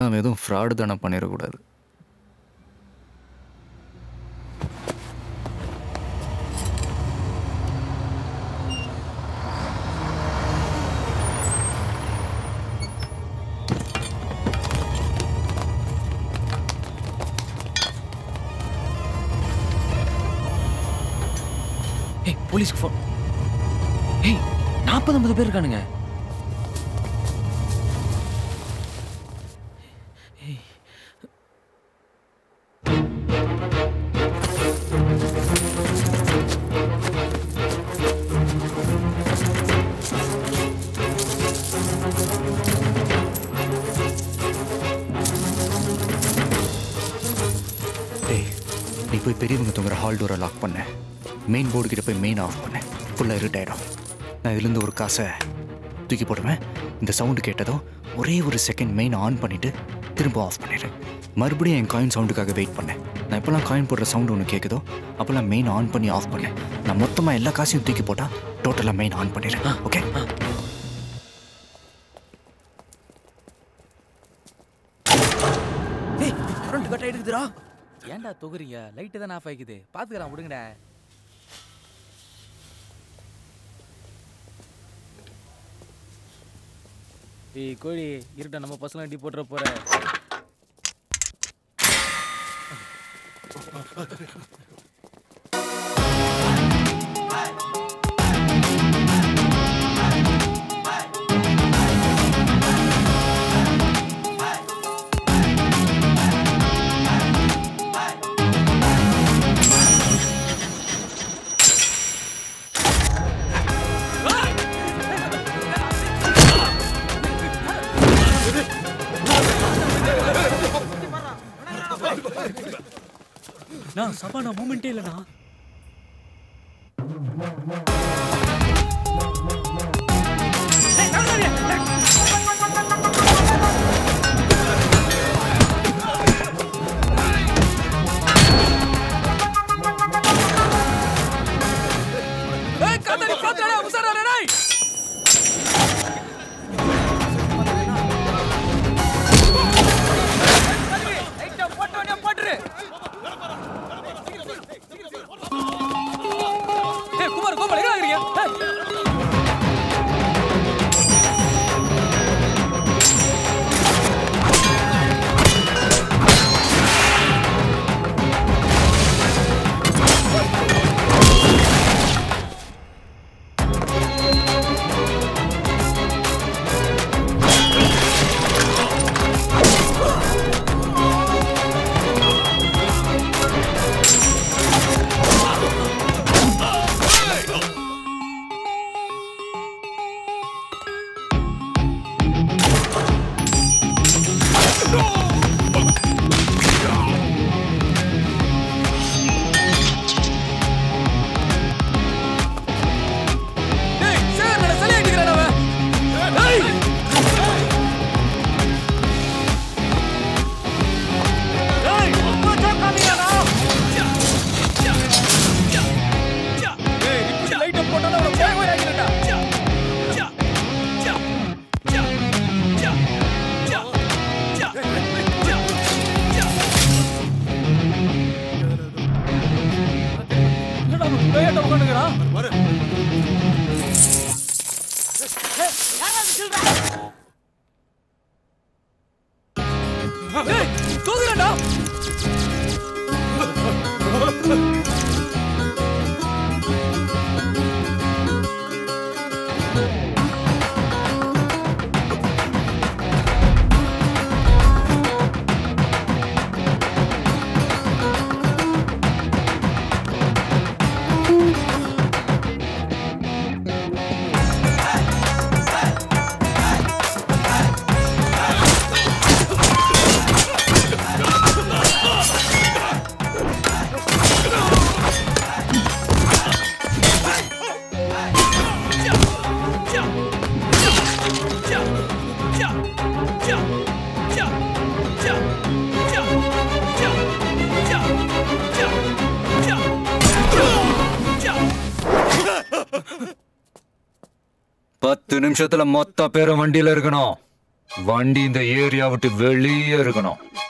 நம்ம எதுவும் ஃப்ராடு தானே பண்ணிடக்கூடாது ஏய் போலீஸ்க்கு ஃபோன் ஏய் நாற்பது ஐம்பது பேர் இருக்கானுங்க டேய் நீ போய் பெரியவங்க தூங்குற ஹால் டோரை லாக் பண்ண மெயின் போர்டு கிட்ட போய் மெயின் ஆஃப் பண்ண ஃபுல்லாக இருட் ஆகிடும் நான் இதுலேருந்து ஒரு காசை தூக்கி போடுவேன் இந்த சவுண்டு கேட்டதும் ஒரே ஒரு செகண்ட் மெயின் ஆன் பண்ணிவிட்டு திரும்ப ஆஃப் பண்ணிடு மறுபடியும் என் காயின் சவுண்டுக்காக வெயிட் பண்ணேன் நான் எப்போல்லாம் காயின் போடுற சவுண்டு ஒன்று கேட்குதோ அப்போல்லாம் மெயின் ஆன் பண்ணி ஆஃப் பண்ணேன் நான் மொத்தமாக எல்லா காசையும் தூக்கி போட்டால் டோட்டலாக மெயின் ஆன் பண்ணிடுறேன் ஓகே ஏய் கரண்ட் கட் ஆயிடுதுடா ஏன்டா தொகுறீங்க லைட்டு தான் ஆஃப் ஆகிக்குது பாத்துக்கலாம் விடுங்கடா ஏய் கோழி இருட்ட நம்ம பசங்க டீ போட்டுற போற நான் சபானா மூமெண்ட்டே இல்லைண்ணா குமார் கோபால் எங்க இருக்கிறீங்க ஏய் சார் நான் சரி அடிக்கிறேன் அவன் ஏய் ஏய் அப்பா காமியாடா ஏய் இப்படி லைட் போட்டா அவன போய் போய் ஆகிடடா என்னடா அவன் பேயாட்ட உட்காந்துக்கிறான் ஏய் தூக்குறடா பத்து நிமிஷத்துல மொத்த பேரும் வண்டியில இருக்கணும் வண்டி இந்த ஏரியா விட்டு வெளியே இருக்கணும்